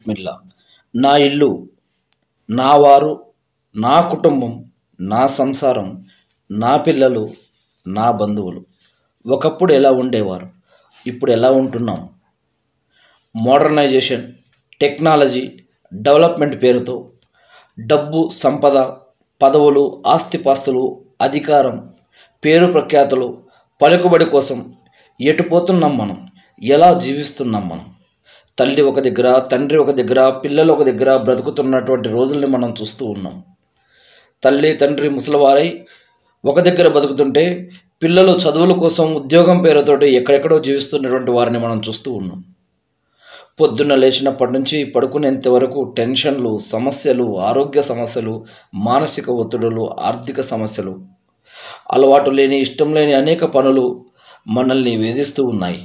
బిస్మిల్లా నా ఇల్లు నా వారు నా కుటుంబం నా సంసారం నా పిల్లలు నా బంధువులు ఒకప్పుడు ఎలా ఉండేవారు ఇప్పుడు ఎలా ఉంటున్నాం మోడర్నైజేషన్ టెక్నాలజీ డెవలప్మెంట్ పేరుతో డబ్బు సంపద పదవులు ఆస్తిపాస్తులు అధికారం పేరు ప్రఖ్యాతులు పలుకుబడి కోసం ఎటుపోతున్నాం మనం ఎలా జీవిస్తున్నాం మనం తల్లి ఒక దగ్గర తండ్రి ఒక దగ్గర పిల్లలు ఒక దగ్గర బ్రతుకుతున్నటువంటి రోజుల్ని మనం చూస్తూ ఉన్నాం తల్లి తండ్రి ముసలివారై ఒక దగ్గర బతుకుతుంటే పిల్లలు చదువుల కోసం ఉద్యోగం పేరుతోటి ఎక్కడెక్కడో జీవిస్తున్నటువంటి వారిని మనం చూస్తూ ఉన్నాం పొద్దున్న లేచినప్పటి నుంచి పడుకునేంత వరకు టెన్షన్లు సమస్యలు ఆరోగ్య సమస్యలు మానసిక ఒత్తిడులు ఆర్థిక సమస్యలు అలవాటు లేని ఇష్టం లేని అనేక పనులు మనల్ని వేధిస్తూ ఉన్నాయి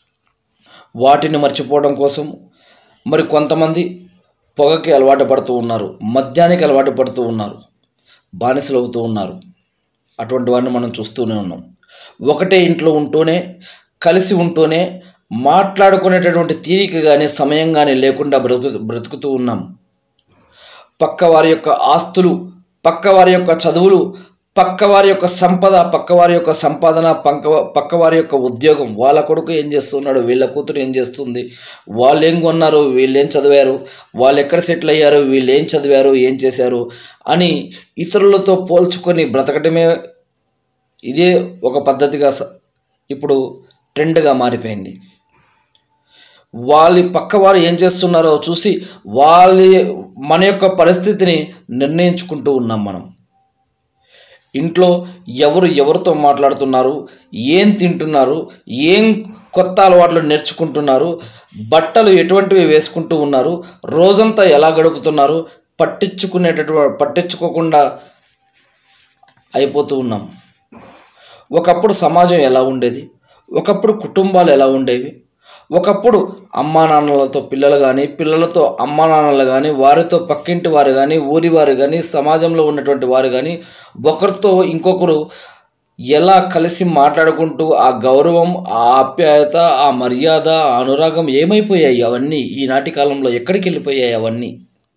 వాటిని మర్చిపోవడం కోసం మరి కొంతమంది పొగకి అలవాటు పడుతూ ఉన్నారు మద్యానికి అలవాటు పడుతూ ఉన్నారు బానిసలు అవుతూ ఉన్నారు అటువంటి వారిని మనం చూస్తూనే ఉన్నాం ఒకటే ఇంట్లో ఉంటూనే కలిసి ఉంటూనే మాట్లాడుకునేటటువంటి తీరిక కానీ సమయం కానీ లేకుండా బ్రతుకు బ్రతుకుతూ ఉన్నాం పక్క వారి యొక్క ఆస్తులు పక్క వారి యొక్క చదువులు పక్క వారి యొక్క సంపద పక్క వారి యొక్క సంపాదన పక్క పక్క వారి యొక్క ఉద్యోగం వాళ్ళ కొడుకు ఏం చేస్తున్నాడు వీళ్ళ కూతురు ఏం చేస్తుంది వాళ్ళు ఏం కొన్నారు వీళ్ళు ఏం చదివారు వాళ్ళు ఎక్కడ సెటిల్ అయ్యారు వీళ్ళు ఏం చదివారు ఏం చేశారు అని ఇతరులతో పోల్చుకొని బ్రతకటమే ఇదే ఒక పద్ధతిగా స- ఇప్పుడు ట్రెండ్గా మారిపోయింది వాళ్ళ పక్కవారు ఏం చేస్తున్నారో చూసి వాళ్ళ మన యొక్క పరిస్థితిని నిర్ణయించుకుంటూ ఉన్నాం మనం ఇంట్లో ఎవరు ఎవరితో మాట్లాడుతున్నారు ఏం తింటున్నారు ఏం కొత్త అలవాట్లు నేర్చుకుంటున్నారు బట్టలు ఎటువంటివి వేసుకుంటూ ఉన్నారు రోజంతా ఎలా గడుపుతున్నారు పట్టించుకునేటటువంటి పట్టించుకోకుండా అయిపోతూ ఉన్నాం ఒకప్పుడు సమాజం ఎలా ఉండేది ఒకప్పుడు కుటుంబాలు ఎలా ఉండేవి ఒకప్పుడు అమ్మా నాన్నలతో పిల్లలు కానీ పిల్లలతో అమ్మా నాన్నలు కానీ వారితో పక్కింటి వారు కానీ ఊరి వారు కానీ సమాజంలో ఉన్నటువంటి వారు కానీ ఒకరితో ఇంకొకరు ఎలా కలిసి మాట్లాడుకుంటూ ఆ గౌరవం ఆ ఆప్యాయత ఆ మర్యాద ఆ అనురాగం ఏమైపోయాయి అవన్నీ ఈనాటి కాలంలో ఎక్కడికి వెళ్ళిపోయాయి అవన్నీ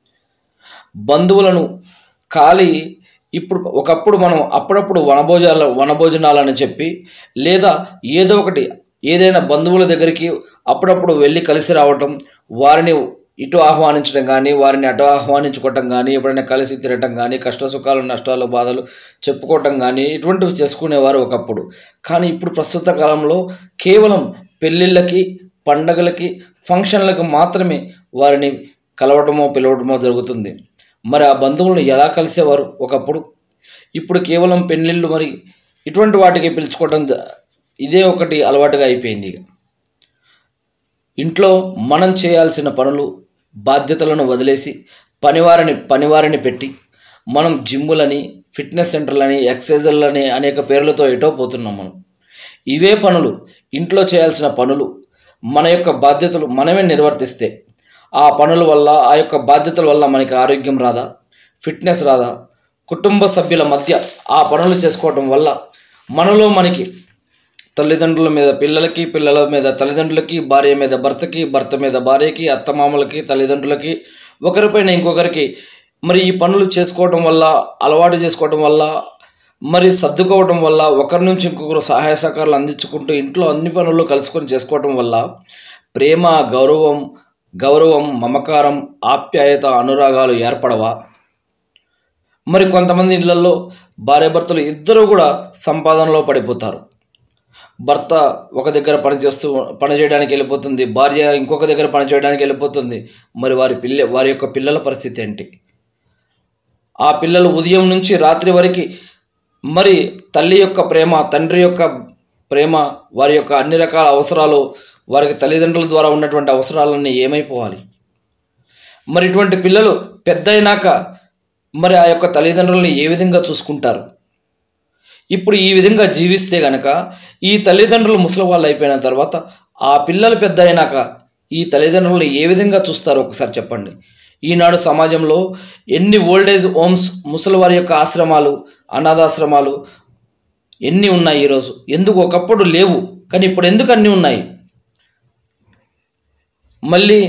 బంధువులను ఖాళీ ఇప్పుడు ఒకప్పుడు మనం అప్పుడప్పుడు వనభోజనాలు వనభోజనాలని చెప్పి లేదా ఏదో ఒకటి ఏదైనా బంధువుల దగ్గరికి అప్పుడప్పుడు వెళ్ళి కలిసి రావటం వారిని ఇటు ఆహ్వానించడం కానీ వారిని అటు ఆహ్వానించుకోవటం కానీ ఎప్పుడైనా కలిసి తినటం కానీ కష్ట సుఖాలు నష్టాలు బాధలు చెప్పుకోవటం కానీ ఇటువంటివి చేసుకునేవారు ఒకప్పుడు కానీ ఇప్పుడు ప్రస్తుత కాలంలో కేవలం పెళ్ళిళ్ళకి పండగలకి ఫంక్షన్లకు మాత్రమే వారిని కలవటమో పిలవటమో జరుగుతుంది మరి ఆ బంధువులను ఎలా కలిసేవారు ఒకప్పుడు ఇప్పుడు కేవలం పెళ్ళిళ్ళు మరి ఇటువంటి వాటికి పిలుచుకోవడం జ- ఇదే ఒకటి అలవాటుగా అయిపోయింది ఇక ఇంట్లో మనం చేయాల్సిన పనులు బాధ్యతలను వదిలేసి పనివారిని పనివారిని పెట్టి మనం జిమ్ములని ఫిట్నెస్ సెంటర్లని ఎక్సర్సైజులని అనేక పేర్లతో ఎటో పోతున్నాం మనం ఇవే పనులు ఇంట్లో చేయాల్సిన పనులు మన యొక్క బాధ్యతలు మనమే నిర్వర్తిస్తే ఆ పనుల వల్ల ఆ యొక్క బాధ్యతల వల్ల మనకి ఆరోగ్యం రాదా ఫిట్నెస్ రాదా కుటుంబ సభ్యుల మధ్య ఆ పనులు చేసుకోవటం వల్ల మనలో మనకి తల్లిదండ్రుల మీద పిల్లలకి పిల్లల మీద తల్లిదండ్రులకి భార్య మీద భర్తకి భర్త మీద భార్యకి అత్తమామలకి తల్లిదండ్రులకి ఒకరిపైన ఇంకొకరికి మరి ఈ పనులు చేసుకోవటం వల్ల అలవాటు చేసుకోవటం వల్ల మరి సర్దుకోవటం వల్ల ఒకరి నుంచి ఇంకొకరు సహాయ సహకారాలు అందించుకుంటూ ఇంట్లో అన్ని పనులు కలుసుకొని చేసుకోవటం వల్ల ప్రేమ గౌరవం గౌరవం మమకారం ఆప్యాయత అనురాగాలు ఏర్పడవా మరి కొంతమంది ఇళ్లలో భార్యాభర్తలు ఇద్దరు కూడా సంపాదనలో పడిపోతారు భర్త ఒక దగ్గర పని చేస్తూ పని చేయడానికి వెళ్ళిపోతుంది భార్య ఇంకొక దగ్గర పని చేయడానికి వెళ్ళిపోతుంది మరి వారి పిల్ల వారి యొక్క పిల్లల పరిస్థితి ఏంటి ఆ పిల్లలు ఉదయం నుంచి రాత్రి వరకు మరి తల్లి యొక్క ప్రేమ తండ్రి యొక్క ప్రేమ వారి యొక్క అన్ని రకాల అవసరాలు వారికి తల్లిదండ్రుల ద్వారా ఉన్నటువంటి అవసరాలన్నీ ఏమైపోవాలి మరి ఇటువంటి పిల్లలు పెద్ద అయినాక మరి ఆ యొక్క తల్లిదండ్రులని ఏ విధంగా చూసుకుంటారు ఇప్పుడు ఈ విధంగా జీవిస్తే గనక ఈ తల్లిదండ్రులు ముసలి వాళ్ళు అయిపోయిన తర్వాత ఆ పిల్లలు పెద్ద అయినాక ఈ తల్లిదండ్రులను ఏ విధంగా చూస్తారు ఒకసారి చెప్పండి ఈనాడు సమాజంలో ఎన్ని ఓల్డేజ్ హోమ్స్ ముసలి వారి యొక్క ఆశ్రమాలు అనాథాశ్రమాలు ఎన్ని ఉన్నాయి ఈరోజు ఎందుకు ఒకప్పుడు లేవు కానీ ఇప్పుడు ఎందుకు అన్నీ ఉన్నాయి మళ్ళీ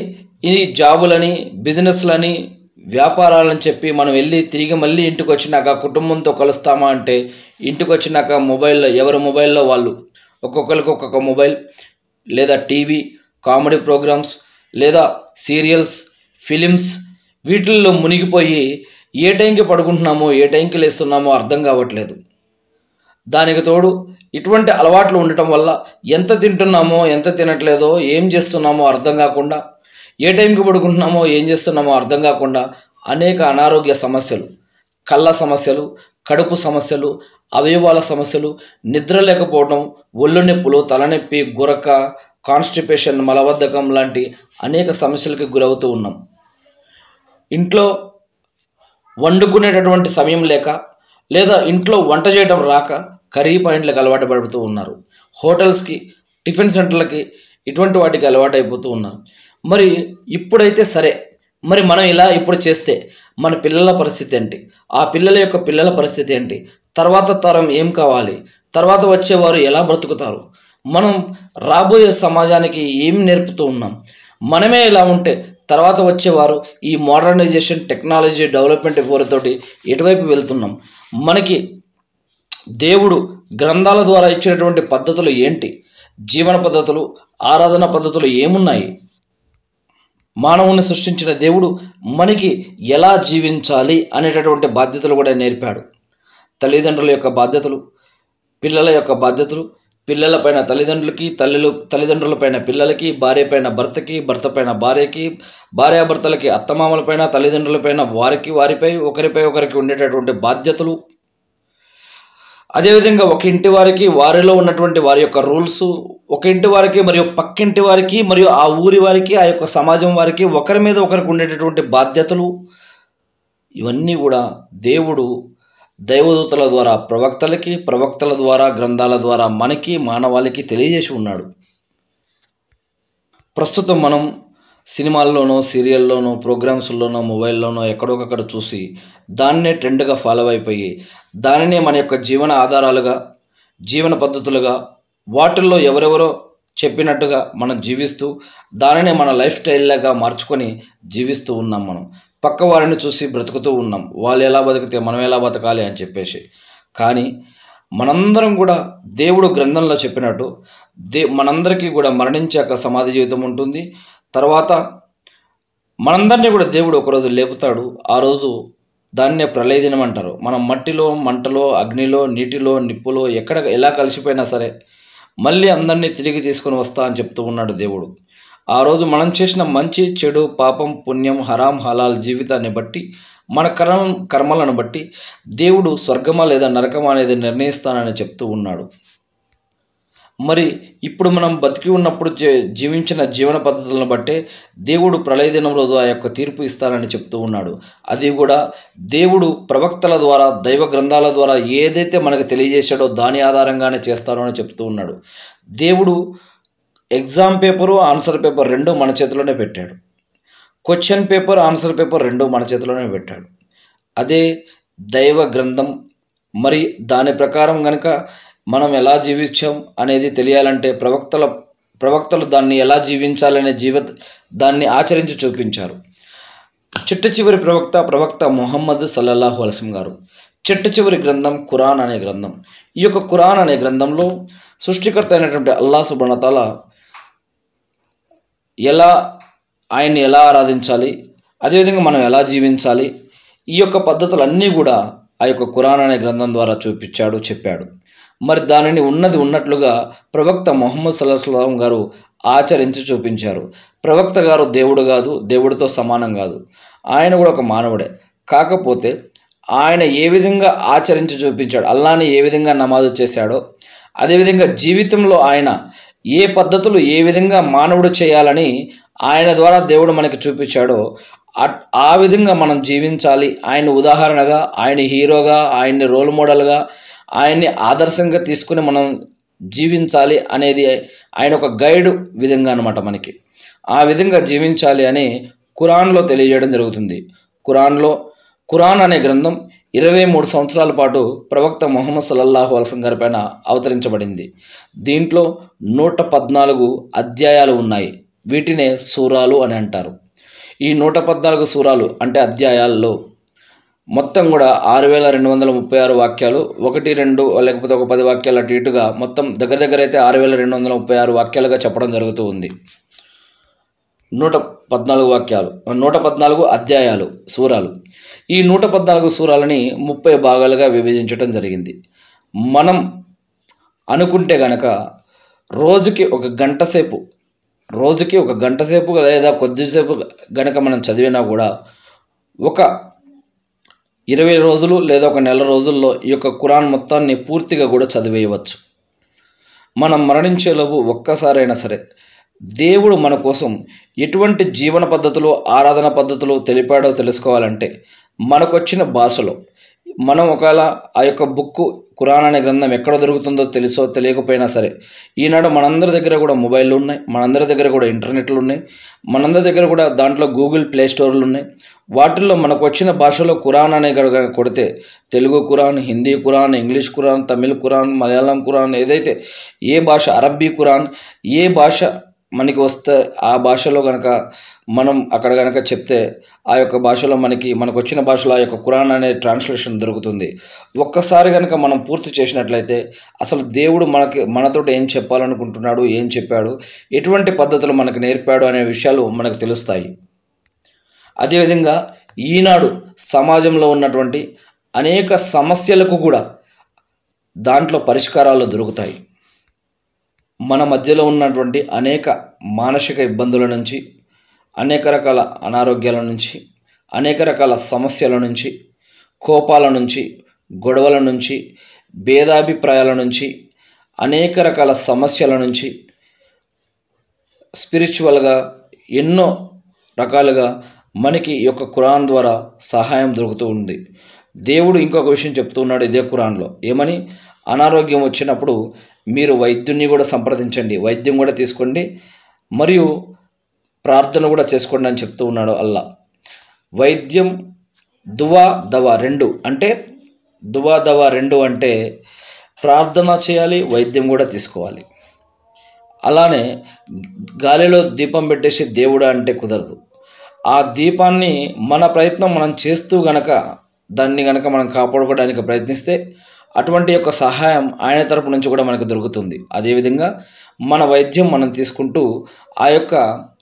ఈ జాబులని బిజినెస్లని వ్యాపారాలని చెప్పి మనం వెళ్ళి తిరిగి మళ్ళీ ఇంటికి వచ్చినాక కుటుంబంతో కలుస్తామా అంటే ఇంటికి వచ్చినాక మొబైల్లో ఎవరి మొబైల్లో వాళ్ళు ఒక్కొక్కరికి ఒక్కొక్క మొబైల్ లేదా టీవీ కామెడీ ప్రోగ్రామ్స్ లేదా సీరియల్స్ ఫిలిమ్స్ వీటిల్లో మునిగిపోయి ఏ టైంకి పడుకుంటున్నామో ఏ టైంకి లేస్తున్నామో అర్థం కావట్లేదు దానికి తోడు ఇటువంటి అలవాట్లు ఉండటం వల్ల ఎంత తింటున్నామో ఎంత తినట్లేదో ఏం చేస్తున్నామో అర్థం కాకుండా ఏ టైంకి పడుకుంటున్నామో ఏం చేస్తున్నామో అర్థం కాకుండా అనేక అనారోగ్య సమస్యలు కళ్ళ సమస్యలు కడుపు సమస్యలు అవయవాల సమస్యలు నిద్ర లేకపోవడం ఒళ్ళు నొప్పులు తలనొప్పి గురక కాన్స్టిపేషన్ మలబద్ధకం లాంటి అనేక సమస్యలకి గురవుతూ ఉన్నాం ఇంట్లో వండుకునేటటువంటి సమయం లేక లేదా ఇంట్లో వంట చేయడం రాక కర్రీ పాయింట్లకు అలవాటు పడుతూ ఉన్నారు హోటల్స్కి టిఫిన్ సెంటర్లకి ఇటువంటి వాటికి అలవాటు అయిపోతూ ఉన్నారు మరి ఇప్పుడైతే సరే మరి మనం ఇలా ఇప్పుడు చేస్తే మన పిల్లల పరిస్థితి ఏంటి ఆ పిల్లల యొక్క పిల్లల పరిస్థితి ఏంటి తర్వాత తరం ఏం కావాలి తర్వాత వచ్చేవారు ఎలా బ్రతుకుతారు మనం రాబోయే సమాజానికి ఏం నేర్పుతూ ఉన్నాం మనమే ఇలా ఉంటే తర్వాత వచ్చేవారు ఈ మోడర్నైజేషన్ టెక్నాలజీ డెవలప్మెంట్ పేరుతోటి ఎటువైపు వెళ్తున్నాం మనకి దేవుడు గ్రంథాల ద్వారా ఇచ్చినటువంటి పద్ధతులు ఏంటి జీవన పద్ధతులు ఆరాధన పద్ధతులు ఏమున్నాయి మానవుని సృష్టించిన దేవుడు మనకి ఎలా జీవించాలి అనేటటువంటి బాధ్యతలు కూడా నేర్పాడు తల్లిదండ్రుల యొక్క బాధ్యతలు పిల్లల యొక్క బాధ్యతలు పిల్లలపైన తల్లిదండ్రులకి తల్లులు తల్లిదండ్రులపైన పిల్లలకి భార్య పైన భర్తకి భర్త పైన భార్యకి భార్యాభర్తలకి అత్తమామలపైన తల్లిదండ్రులపైన వారికి వారిపై ఒకరిపై ఒకరికి ఉండేటటువంటి బాధ్యతలు అదేవిధంగా ఒక ఇంటి వారికి వారిలో ఉన్నటువంటి వారి యొక్క రూల్స్ ఒక ఇంటి వారికి మరియు పక్కింటి వారికి మరియు ఆ ఊరి వారికి ఆ యొక్క సమాజం వారికి ఒకరి మీద ఒకరికి ఉండేటటువంటి బాధ్యతలు ఇవన్నీ కూడా దేవుడు దైవదూతల ద్వారా ప్రవక్తలకి ప్రవక్తల ద్వారా గ్రంథాల ద్వారా మనకి మానవాళికి తెలియజేసి ఉన్నాడు ప్రస్తుతం మనం సినిమాల్లోనో సీరియల్లోనో ప్రోగ్రామ్స్లోనో మొబైల్లోనో ఎక్కడొకక్కడ చూసి దాన్నే ట్రెండ్గా ఫాలో అయిపోయి దానినే మన యొక్క జీవన ఆధారాలుగా జీవన పద్ధతులుగా వాటిల్లో ఎవరెవరో చెప్పినట్టుగా మనం జీవిస్తూ దానినే మన లైఫ్ స్టైల్లాగా మార్చుకొని జీవిస్తూ ఉన్నాం మనం పక్క వారిని చూసి బ్రతుకుతూ ఉన్నాం వాళ్ళు ఎలా బతికితే మనం ఎలా బతకాలి అని చెప్పేసి కానీ మనందరం కూడా దేవుడు గ్రంథంలో చెప్పినట్టు దే మనందరికీ కూడా మరణించాక సమాధి జీవితం ఉంటుంది తర్వాత మనందరినీ కూడా దేవుడు ఒకరోజు లేపుతాడు ఆ రోజు దాన్నే ప్రళయ దినం అంటారు మనం మట్టిలో మంటలో అగ్నిలో నీటిలో నిప్పులో ఎక్కడ ఎలా కలిసిపోయినా సరే మళ్ళీ అందరినీ తిరిగి తీసుకొని వస్తా అని చెప్తూ ఉన్నాడు దేవుడు ఆ రోజు మనం చేసిన మంచి చెడు పాపం పుణ్యం హరాం హలాల్ జీవితాన్ని బట్టి మన కర్మ కర్మలను బట్టి దేవుడు స్వర్గమా లేదా నరకమా అనేది నిర్ణయిస్తానని చెప్తూ ఉన్నాడు మరి ఇప్పుడు మనం బతికి ఉన్నప్పుడు జీ- జీవించిన జీవన పద్ధతులను బట్టే దేవుడు ప్రళయ దినం రోజు ఆ యొక్క తీర్పు ఇస్తానని చెప్తూ ఉన్నాడు అది కూడా దేవుడు ప్రవక్తల ద్వారా దైవ గ్రంథాల ద్వారా ఏదైతే మనకు తెలియజేశాడో దాని ఆధారంగానే చేస్తానో అని చెప్తూ ఉన్నాడు దేవుడు ఎగ్జామ్ పేపరు ఆన్సర్ పేపర్ రెండు మన చేతిలోనే పెట్టాడు క్వశ్చన్ పేపర్ ఆన్సర్ పేపర్ రెండు మన చేతిలోనే పెట్టాడు అదే దైవ గ్రంథం మరి దాని ప్రకారం గనక మనం ఎలా జీవించాం అనేది తెలియాలంటే ప్రవక్తల ప్రవక్తలు దాన్ని ఎలా జీవించాలనే జీవ దాన్ని ఆచరించి చూపించారు చిట్ట చివరి ప్రవక్త ప్రవక్త ముహమ్మద్ సల్లల్లాహు అలసం గారు చిట్ట చివరి గ్రంథం ఖురాన్ అనే గ్రంథం ఈ యొక్క ఖురాన్ అనే గ్రంథంలో సృష్టికర్త అయినటువంటి అల్లా సుబనతాల ఎలా ఆయన్ని ఎలా ఆరాధించాలి అదేవిధంగా మనం ఎలా జీవించాలి ఈ యొక్క పద్ధతులన్నీ కూడా ఆ యొక్క ఖురాన్ అనే గ్రంథం ద్వారా చూపించాడు చెప్పాడు మరి దానిని ఉన్నది ఉన్నట్లుగా ప్రవక్త మొహమ్మద్ సల్లాహం గారు ఆచరించి చూపించారు ప్రవక్త గారు దేవుడు కాదు దేవుడితో సమానం కాదు ఆయన కూడా ఒక మానవుడే కాకపోతే ఆయన ఏ విధంగా ఆచరించి చూపించాడు అల్లాని ఏ విధంగా నమాజు చేశాడో అదేవిధంగా జీవితంలో ఆయన ఏ పద్ధతులు ఏ విధంగా మానవుడు చేయాలని ఆయన ద్వారా దేవుడు మనకి చూపించాడో అట్- ఆ విధంగా మనం జీవించాలి ఆయన ఉదాహరణగా ఆయన హీరోగా ఆయన్ని రోల్ మోడల్గా ఆయన్ని ఆదర్శంగా తీసుకుని మనం జీవించాలి అనేది ఆయన ఒక గైడ్ విధంగా అనమాట మనకి ఆ విధంగా జీవించాలి అని ఖురాన్లో తెలియజేయడం జరుగుతుంది ఖురాన్లో ఖురాన్ అనే గ్రంథం ఇరవై మూడు సంవత్సరాల పాటు ప్రవక్త మొహమ్మద్ సల్లల్లాహు అలసం గారి పైన అవతరించబడింది దీంట్లో నూట పద్నాలుగు అధ్యాయాలు ఉన్నాయి వీటినే సూరాలు అని అంటారు ఈ నూట పద్నాలుగు సూరాలు అంటే అధ్యాయాల్లో మొత్తం కూడా ఆరు వేల రెండు వందల ముప్పై ఆరు వాక్యాలు ఒకటి రెండు లేకపోతే ఒక పది వాక్యాలు అటు ఇటుగా మొత్తం దగ్గర దగ్గర అయితే ఆరు వేల రెండు వందల ముప్పై ఆరు వాక్యాలుగా చెప్పడం జరుగుతూ ఉంది నూట పద్నాలుగు వాక్యాలు నూట పద్నాలుగు అధ్యాయాలు సూరాలు ఈ నూట పద్నాలుగు సూరాలని ముప్పై భాగాలుగా విభజించడం జరిగింది మనం అనుకుంటే గనక రోజుకి ఒక గంట సేపు రోజుకి ఒక గంట సేపు లేదా కొద్దిసేపు గనక మనం చదివినా కూడా ఒక ఇరవై రోజులు లేదా ఒక నెల రోజుల్లో ఈ యొక్క ఖురాన్ మొత్తాన్ని పూర్తిగా కూడా చదివేయవచ్చు మనం మరణించేలోపు ఒక్కసారైనా సరే దేవుడు మన కోసం ఎటువంటి జీవన పద్ధతులు ఆరాధన పద్ధతులు తెలిపాడో తెలుసుకోవాలంటే మనకొచ్చిన భాషలో మనం ఒకవేళ ఆ యొక్క బుక్ ఖురాన్ అనే గ్రంథం ఎక్కడ దొరుకుతుందో తెలుసో తెలియకపోయినా సరే ఈనాడు మనందరి దగ్గర కూడా మొబైల్లు ఉన్నాయి మనందరి దగ్గర కూడా ఇంటర్నెట్లు ఉన్నాయి మనందరి దగ్గర కూడా దాంట్లో గూగుల్ ప్లే స్టోర్లు ఉన్నాయి వాటిల్లో మనకు వచ్చిన భాషలో ఖురాన్ అనే గనుక కొడితే Telugu Quran Hindi Quran English Quran Tamil Quran Malayalam Quran ఏదైతే ఏ భాష అరబ్బీ ఖురాన్ ఏ భాష మనకి వస్తే ఆ భాషలో కనుక మనం అక్కడ కనుక చెప్తే ఆ యొక్క భాషలో మనకి మనకు వచ్చిన భాషలో ఆ యొక్క ఖురాన్ అనే ట్రాన్స్లేషన్ దొరుకుతుంది ఒక్కసారి కనుక మనం పూర్తి చేసినట్లయితే అసలు దేవుడు మనకి మనతో ఏం చెప్పాలనుకుంటున్నాడు ఏం చెప్పాడు ఎటువంటి పద్ధతులు మనకు నేర్పాడు అనే విషయాలు మనకు తెలుస్తాయి అదేవిధంగా ఈనాడు సమాజంలో ఉన్నటువంటి అనేక సమస్యలకు కూడా దాంట్లో పరిష్కారాలు దొరుకుతాయి మన మధ్యలో ఉన్నటువంటి అనేక మానసిక ఇబ్బందుల నుంచి అనేక రకాల అనారోగ్యాల నుంచి అనేక రకాల సమస్యల నుంచి కోపాల నుంచి గొడవల నుంచి భేదాభిప్రాయాల నుంచి అనేక రకాల సమస్యల నుంచి స్పిరిచువల్గా ఎన్నో రకాలుగా మనకి ఈ యొక్క ఖురాన్ ద్వారా సహాయం దొరుకుతూ ఉంది దేవుడు ఇంకొక విషయం చెప్తూ ఉన్నాడు ఇదే ఖురాన్లో ఏమని అనారోగ్యం వచ్చినప్పుడు మీరు వైద్యుని కూడా సంప్రదించండి వైద్యం కూడా తీసుకోండి మరియు ప్రార్థన కూడా చేసుకోండి అని చెప్తూ ఉన్నాడు అల్లా వైద్యం దువా దవా రెండు అంటే దువా దవా రెండు అంటే ప్రార్థన చేయాలి వైద్యం కూడా తీసుకోవాలి అలానే గాలిలో దీపం పెట్టేసి దేవుడా అంటే కుదరదు ఆ దీపాన్ని మన ప్రయత్నం మనం చేస్తూ గనక దాన్ని గనక మనం కాపాడుకోవడానికి ప్రయత్నిస్తే అటువంటి యొక్క సహాయం ఆయన తరపు నుంచి కూడా మనకు దొరుకుతుంది అదేవిధంగా మన వైద్యం మనం తీసుకుంటూ ఆ యొక్క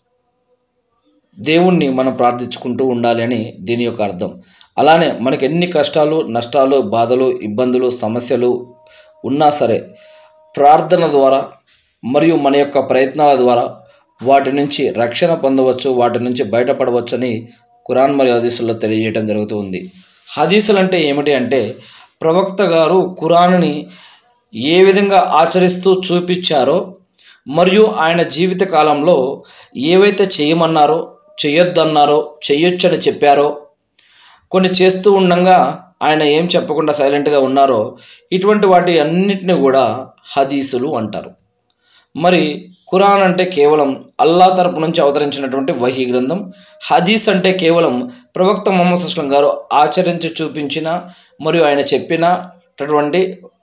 దేవుణ్ణి మనం ప్రార్థించుకుంటూ ఉండాలి అని దీని యొక్క అర్థం అలానే మనకి ఎన్ని కష్టాలు నష్టాలు బాధలు ఇబ్బందులు సమస్యలు ఉన్నా సరే ప్రార్థన ద్వారా మరియు మన యొక్క ప్రయత్నాల ద్వారా వాటి నుంచి రక్షణ పొందవచ్చు వాటి నుంచి బయటపడవచ్చు అని ఖురాన్ మరియు హదీసుల్లో తెలియజేయడం జరుగుతుంది హదీసులు అంటే ఏమిటి అంటే ప్రవక్త గారు ఖురాన్ని ఏ విధంగా ఆచరిస్తూ చూపించారో మరియు ఆయన జీవిత కాలంలో ఏవైతే చేయమన్నారో చేయొద్దన్నారో చెయ్యొచ్చని చెప్పారో కొన్ని చేస్తూ ఉండగా ఆయన ఏం చెప్పకుండా సైలెంట్గా ఉన్నారో ఇటువంటి వాటి అన్నిటిని కూడా హదీసులు అంటారు మరి ఖురాన్ అంటే కేవలం అల్లా తరపు నుంచి అవతరించినటువంటి వహీ గ్రంథం హదీస్ అంటే కేవలం ప్రవక్త మొహమ్మద్ అస్లం గారు ఆచరించి చూపించిన మరియు ఆయన చెప్పినటువంటి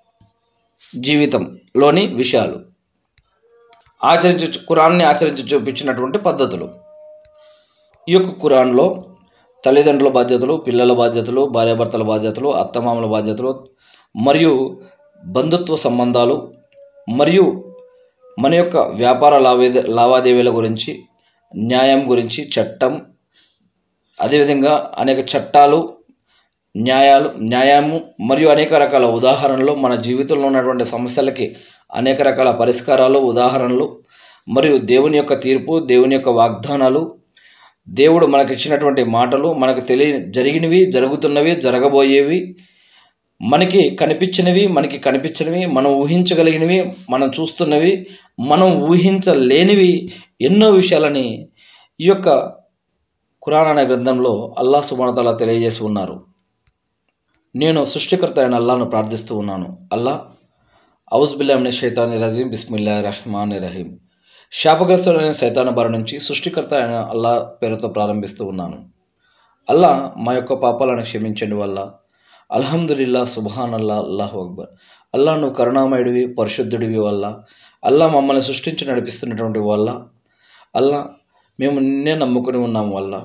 జీవితంలోని విషయాలు ఆచరించి ఖురాన్ని ఆచరించి చూపించినటువంటి పద్ధతులు ఈ యొక్క ఖురాన్లో తల్లిదండ్రుల బాధ్యతలు పిల్లల బాధ్యతలు భార్యాభర్తల బాధ్యతలు అత్తమామల బాధ్యతలు మరియు బంధుత్వ సంబంధాలు మరియు మన యొక్క వ్యాపార లావాదే లావాదేవీల గురించి న్యాయం గురించి చట్టం అదేవిధంగా అనేక చట్టాలు న్యాయాలు న్యాయము మరియు అనేక రకాల ఉదాహరణలు మన జీవితంలో ఉన్నటువంటి సమస్యలకి అనేక రకాల పరిష్కారాలు ఉదాహరణలు మరియు దేవుని యొక్క తీర్పు దేవుని యొక్క వాగ్దానాలు దేవుడు మనకిచ్చినటువంటి మాటలు మనకు తెలియ జరిగినవి జరుగుతున్నవి జరగబోయేవి మనకి కనిపించినవి మనకి కనిపించినవి మనం ఊహించగలిగినవి మనం చూస్తున్నవి మనం ఊహించలేనివి ఎన్నో విషయాలని ఈ యొక్క ఖురాన్ అనే గ్రంథంలో అల్లా సుమనతలా తెలియజేసి ఉన్నారు నేను సృష్టికర్త అయిన అల్లాను ప్రార్థిస్తూ ఉన్నాను అల్లా ఔజ్బిల్లామిని షైతాని రజీం బిస్మిల్లా రహమాన్ రహీం శాపగ్రస్తులైన సైతాన బారి నుంచి సృష్టికర్త అయిన అల్లా పేరుతో ప్రారంభిస్తూ ఉన్నాను అల్లా మా యొక్క పాపాలను క్షమించండి వల్ల అల్హమ్దుల్లా సుబహాన్ అల్లా అల్లాహు అక్బర్ అల్లా నువ్వు కరుణామయుడివి పరిశుద్ధుడివి వల్ల అల్లా మమ్మల్ని సృష్టించి నడిపిస్తున్నటువంటి వల్ల అల్లా మేము నిన్నే నమ్ముకుని ఉన్నాం వల్ల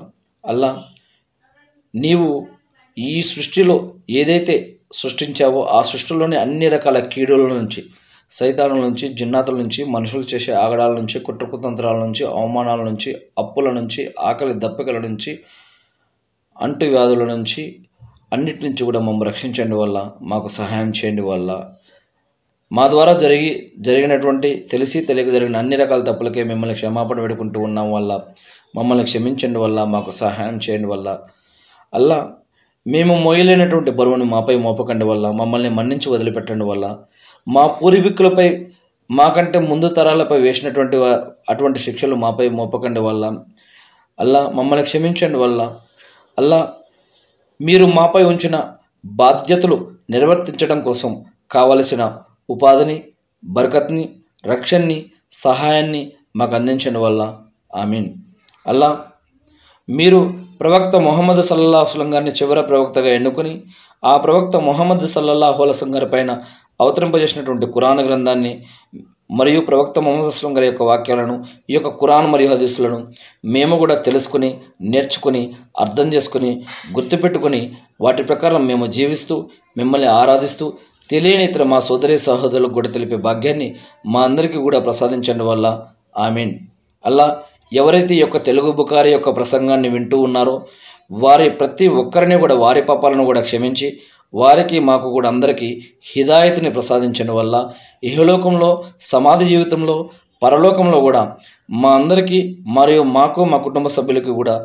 అల్లా నీవు ఈ సృష్టిలో ఏదైతే సృష్టించావో ఆ సృష్టిలోని అన్ని రకాల కీడుల నుంచి సైతానుల నుంచి జిన్నాతుల నుంచి మనుషులు చేసే ఆగడాల నుంచి కుట్రకుతంత్రాల నుంచి అవమానాల నుంచి అప్పుల నుంచి ఆకలి దప్పికల నుంచి అంటువ్యాధుల నుంచి అన్నిటి నుంచి కూడా మమ్మల్ని రక్షించండి వల్ల మాకు సహాయం చేయండి వల్ల మా ద్వారా జరిగి జరిగినటువంటి తెలిసి తెలియక జరిగిన అన్ని రకాల తప్పులకే మిమ్మల్ని క్షమాపణ వేడుకుంటూ ఉన్నాం వల్ల మమ్మల్ని క్షమించండి వల్ల మాకు సహాయం చేయండి వల్ల అల్లా మేము మోయలేనటువంటి బరువును మాపై మోపకండి వల్ల మమ్మల్ని మన్నించి వదిలిపెట్టండి వల్ల మా పూర్వీకులపై మాకంటే ముందు తరాలపై వేసినటువంటి వా- అటువంటి శిక్షలు మాపై మోపకండి వల్ల అల్లా మమ్మల్ని క్షమించండి వల్ల అల్లా మీరు మాపై ఉంచిన బాధ్యతలు నిర్వర్తించడం కోసం కావలసిన ఉపాధిని బరకత్ని రక్షణని సహాయాన్ని మాకు అందించండి వల్ల ఆమీన్ అల్లా మీరు ప్రవక్త మొహమ్మద్ సల్లల్లాహు అస్లం గారిని చివరి ప్రవక్తగా ఎన్నుకొని ఆ ప్రవక్త మొహమ్మద్ సల్లల్లాహు అలసం గారి పైన అవతరింపజేసినటువంటి కురాన్ గ్రంథాన్ని మరియు ప్రవక్త మొహమ్మద్ అస్లం గారి యొక్క వాక్యాలను ఈ యొక్క కురాన్ మరియు హదీసులను మేము కూడా తెలుసుకుని నేర్చుకుని అర్థం చేసుకుని గుర్తుపెట్టుకుని వాటి ప్రకారం మేము జీవిస్తూ మిమ్మల్ని ఆరాధిస్తూ తెలియని ఇతర మా సోదరి సహోదరులకు కూడా తెలిపే భాగ్యాన్ని మా అందరికీ కూడా ప్రసాదించండి వల్ల ఆమీన్ అల్లా ఎవరైతే ఈ యొక్క తెలుగు బుకారి యొక్క ప్రసంగాన్ని వింటూ ఉన్నారో వారి ప్రతి ఒక్కరిని కూడా వారి పాపాలను కూడా క్షమించి వారికి మాకు కూడా అందరికీ హిదాయత్ని ప్రసాదించడం వల్ల ఇహలోకంలో సమాధి జీవితంలో పరలోకంలో కూడా మా అందరికీ మరియు మాకు మా కుటుంబ సభ్యులకి కూడా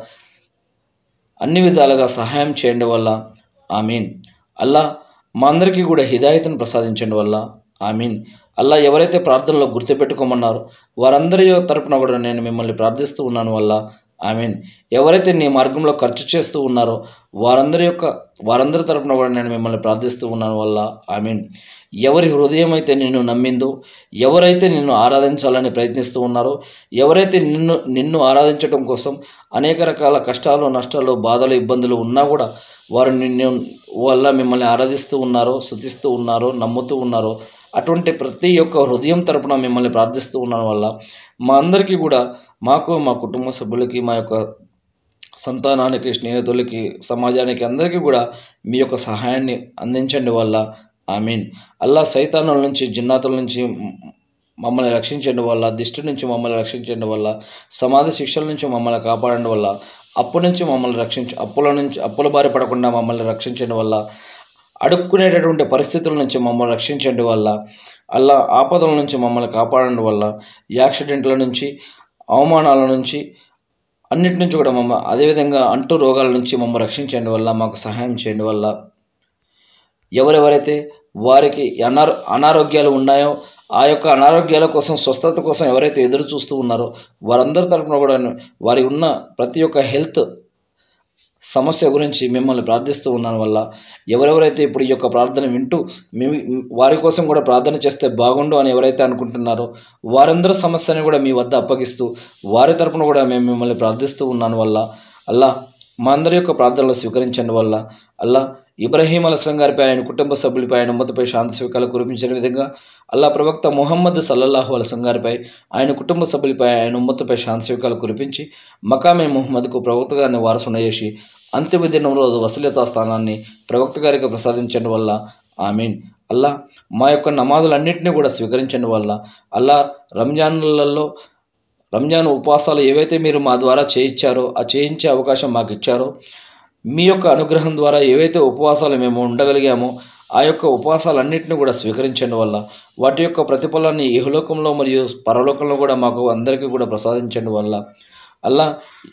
అన్ని విధాలుగా సహాయం చేయండి వల్ల ఆమీన్ అల్లా మా అందరికీ కూడా హిదాయతను ప్రసాదించండి వల్ల ఆమీన్ అల్లా ఎవరైతే ప్రార్థనలో గుర్తుపెట్టుకోమన్నారో వారందరి తరపున కూడా నేను మిమ్మల్ని ప్రార్థిస్తూ ఉన్నాను వల్ల ఆమీన్ ఎవరైతే నీ మార్గంలో ఖర్చు చేస్తూ ఉన్నారో వారందరి యొక్క వారందరి తరపున కూడా నేను మిమ్మల్ని ప్రార్థిస్తూ ఉన్నాను వల్ల ఆమీన్ ఎవరి హృదయం అయితే నిన్ను నమ్మిందో ఎవరైతే నిన్ను ఆరాధించాలని ప్రయత్నిస్తూ ఉన్నారో ఎవరైతే నిన్ను నిన్ను ఆరాధించడం కోసం అనేక రకాల కష్టాలు నష్టాలు బాధలు ఇబ్బందులు ఉన్నా కూడా వారు నిన్ను వల్ల మిమ్మల్ని ఆరాధిస్తూ ఉన్నారో శుతిస్తూ ఉన్నారో నమ్ముతూ ఉన్నారో అటువంటి ప్రతి ఒక్క హృదయం తరపున మిమ్మల్ని ప్రార్థిస్తూ ఉండడం వల్ల మా అందరికీ కూడా మాకు మా కుటుంబ సభ్యులకి మా యొక్క సంతానానికి స్నేహితులకి సమాజానికి అందరికీ కూడా మీ యొక్క సహాయాన్ని అందించండి వల్ల ఆమీన్ అల్లా సైతానుల నుంచి జిన్నాతుల నుంచి మమ్మల్ని రక్షించండి వల్ల దిష్టి నుంచి మమ్మల్ని రక్షించండి వల్ల సమాధి శిక్షల నుంచి మమ్మల్ని కాపాడండి వల్ల అప్పు నుంచి మమ్మల్ని రక్షించ అప్పుల నుంచి అప్పుల బారి పడకుండా మమ్మల్ని రక్షించండి వల్ల అడుక్కునేటటువంటి పరిస్థితుల నుంచి మమ్మల్ని రక్షించండి వల్ల అల్లా ఆపదల నుంచి మమ్మల్ని కాపాడండి వల్ల యాక్సిడెంట్ల నుంచి అవమానాల నుంచి అన్నిటి నుంచి కూడా మమ్మ అదేవిధంగా అంటు రోగాల నుంచి మమ్మల్ని రక్షించండి వల్ల మాకు సహాయం చేయండి వల్ల ఎవరెవరైతే వారికి అనారో అనారోగ్యాలు ఉన్నాయో ఆ యొక్క అనారోగ్యాల కోసం స్వస్థత కోసం ఎవరైతే ఎదురు చూస్తూ ఉన్నారో వారందరి తరపున కూడా వారి ఉన్న ప్రతి ఒక్క హెల్త్ సమస్య గురించి మిమ్మల్ని ప్రార్థిస్తూ ఉన్నాను వల్ల ఎవరెవరైతే ఇప్పుడు ఈ యొక్క ప్రార్థన వింటూ మీ వారి కోసం కూడా ప్రార్థన చేస్తే బాగుండు అని ఎవరైతే అనుకుంటున్నారో వారందరి సమస్యని కూడా మీ వద్ద అప్పగిస్తూ వారి తరపున కూడా మేము మిమ్మల్ని ప్రార్థిస్తూ ఉన్నాను వల్ల అల్లా మా అందరి యొక్క ప్రార్థనలు స్వీకరించండి వల్ల అల్లా ఇబ్రహీం అలస్లం గారిపై ఆయన కుటుంబ సభ్యులపై ఆయన ఉమ్మతపై శాంతి స్వీకారాలు కురిపించిన విధంగా అల్లా ప్రవక్త ముహమ్మద్ సల్లల్లాహు అలస్లం గారిపై ఆయన కుటుంబ సభ్యులపై ఆయన ఉమ్మతపై శాంతి స్వీకారాలు కురిపించి మకామే ముహమ్మద్కు ప్రవక్త గారిని వారసున చేసి అంతిమ దినం రోజు వసలితా స్థానాన్ని ప్రవక్త గారికి ప్రసాదించడం వల్ల ఆమీన్ అల్లా మా యొక్క నమాజులన్నింటినీ కూడా స్వీకరించండి వల్ల అల్లా రంజాన్లలో రంజాన్ ఉపవాసాలు ఏవైతే మీరు మా ద్వారా చేయించారో ఆ చేయించే అవకాశం మాకు ఇచ్చారో మీ యొక్క అనుగ్రహం ద్వారా ఏవైతే ఉపవాసాలు మేము ఉండగలిగామో ఆ యొక్క ఉపవాసాలన్నింటినీ కూడా స్వీకరించండి వల్ల వాటి యొక్క ప్రతిఫలాన్ని ఇహలోకంలో మరియు పరలోకంలో కూడా మాకు అందరికీ కూడా ప్రసాదించండి వల్ల అల్లా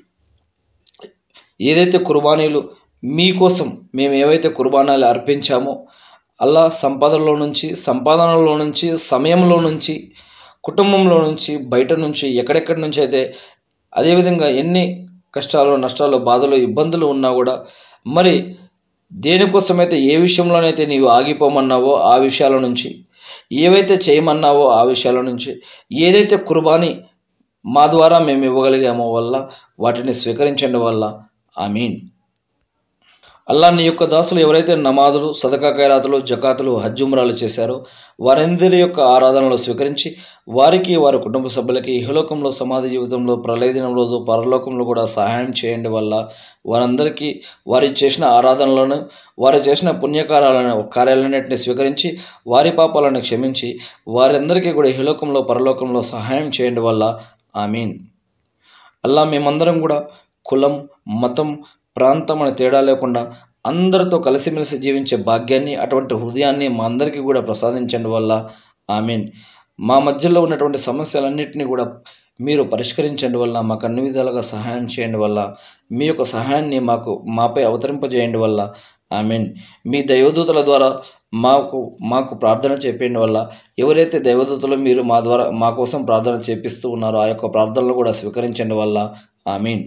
ఏదైతే కుర్బానీలు మీకోసం మేము ఏవైతే కుర్బానాలు అర్పించామో అల్లా సంపాదనలో నుంచి సంపాదనలో నుంచి సమయంలో నుంచి కుటుంబంలో నుంచి బయట నుంచి ఎక్కడెక్కడి నుంచి అయితే అదేవిధంగా ఎన్ని కష్టాలు నష్టాలు బాధలు ఇబ్బందులు ఉన్నా కూడా మరి దేనికోసమైతే ఏ విషయంలోనైతే నీవు ఆగిపోమన్నావో ఆ విషయాల నుంచి ఏవైతే చేయమన్నావో ఆ విషయాల నుంచి ఏదైతే కుర్బానీ మా ద్వారా మేము ఇవ్వగలిగామో వల్ల వాటిని స్వీకరించండి వల్ల ఆమీన్ అల్లా నీ యొక్క దాసులు ఎవరైతే నమాజులు సదకా ఖైరాతులు జకాతులు హజ్జుమ్రాలు చేశారో వారందరి యొక్క ఆరాధనలు స్వీకరించి వారికి వారి కుటుంబ సభ్యులకి ఇహలోకంలో సమాధి జీవితంలో ప్రళయ దినంలో పరలోకంలో కూడా సహాయం చేయండి వల్ల వారందరికీ వారి చేసిన ఆరాధనలను వారు చేసిన పుణ్యకార్యాలను కార్యాలన్నింటినీ స్వీకరించి వారి పాపాలను క్షమించి వారందరికీ కూడా ఇహలోకంలో పరలోకంలో సహాయం చేయండి వల్ల ఆమీన్ అల్లా మేమందరం కూడా కులం మతం ప్రాంతం అనే తేడా లేకుండా అందరితో కలిసిమెలిసి జీవించే భాగ్యాన్ని అటువంటి హృదయాన్ని మా అందరికీ కూడా ప్రసాదించండి వల్ల ఆమీన్ మా మధ్యలో ఉన్నటువంటి సమస్యలన్నింటినీ కూడా మీరు పరిష్కరించండి వల్ల మాకు అన్ని విధాలుగా సహాయం చేయండి వల్ల మీ యొక్క సహాయాన్ని మాకు మాపై అవతరింపజేయండి వల్ల ఆమీన్ మీ దైవదూతల ద్వారా మాకు మాకు ప్రార్థన చేపేయండి వల్ల ఎవరైతే దైవదూతలు మీరు మా ద్వారా మా కోసం ప్రార్థన చేపిస్తూ ఉన్నారో ఆ యొక్క ప్రార్థనలు కూడా స్వీకరించండి వల్ల ఆమీన్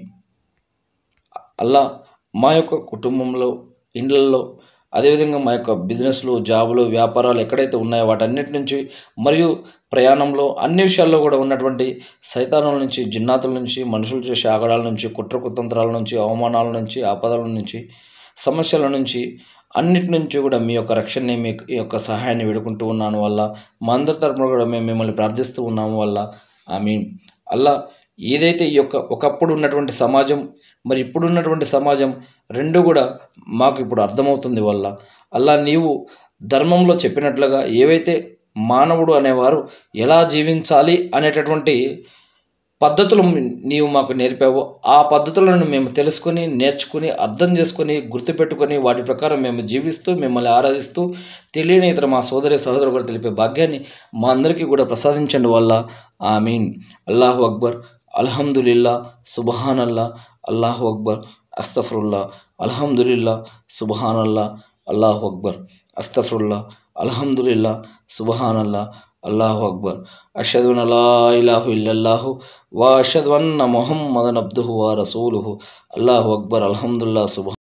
అల్లా మా యొక్క కుటుంబంలో ఇండ్లల్లో అదేవిధంగా మా యొక్క బిజినెస్లు జాబులు వ్యాపారాలు ఎక్కడైతే ఉన్నాయో వాటన్నిటి నుంచి మరియు ప్రయాణంలో అన్ని విషయాల్లో కూడా ఉన్నటువంటి సైతానుల నుంచి జిన్నాతుల నుంచి మనుషులు చేసే ఆగడాల నుంచి కుట్ర కుతంత్రాల నుంచి అవమానాల నుంచి ఆపదల నుంచి సమస్యల నుంచి అన్నిటి నుంచి కూడా మీ యొక్క రక్షణని మీ యొక్క సహాయాన్ని వేడుకుంటూ ఉన్నాను వల్ల మా అందరి తరపున కూడా మేము మిమ్మల్ని ప్రార్థిస్తూ ఉన్నాము వల్ల ఐ మీన్ అల్లా ఏదైతే ఈ యొక్క ఒకప్పుడు ఉన్నటువంటి సమాజం మరి ఇప్పుడు ఉన్నటువంటి సమాజం రెండు కూడా మాకు ఇప్పుడు అర్థమవుతుంది వల్ల అలా నీవు ధర్మంలో చెప్పినట్లుగా ఏవైతే మానవుడు అనేవారు ఎలా జీవించాలి అనేటటువంటి పద్ధతులు నీవు మాకు నేర్పావో ఆ పద్ధతులను మేము తెలుసుకొని నేర్చుకుని అర్థం చేసుకొని గుర్తుపెట్టుకొని వాటి ప్రకారం మేము జీవిస్తూ మిమ్మల్ని ఆరాధిస్తూ తెలియని ఇతర మా సోదరి సహోదరు కూడా తెలిపే భాగ్యాన్ని మా అందరికీ కూడా ప్రసాదించండి వల్ల ఆమీన్ అల్లాహు అక్బర్ అల్హమ్దులిల్లా సుబహానల్లా అల్లాహు అక్బర్ అస్తఫరుల్లా అల్హమ్దులిల్లా సుబహానల్లా అల్లాహు అక్బర్ అస్తఫరుల్లా అల్హమ్దులిల్లా సుబహానల్లా అల్లాహు అక్బర్ అషదు లా ఇలాహు ఇల్లల్లాహు వా అషదు అన్న మొహమ్మదన్ అబ్దుహు వా రసూలుహు అల్లాహు అక్బర్ అల్హమ్దుల్లా సుబహ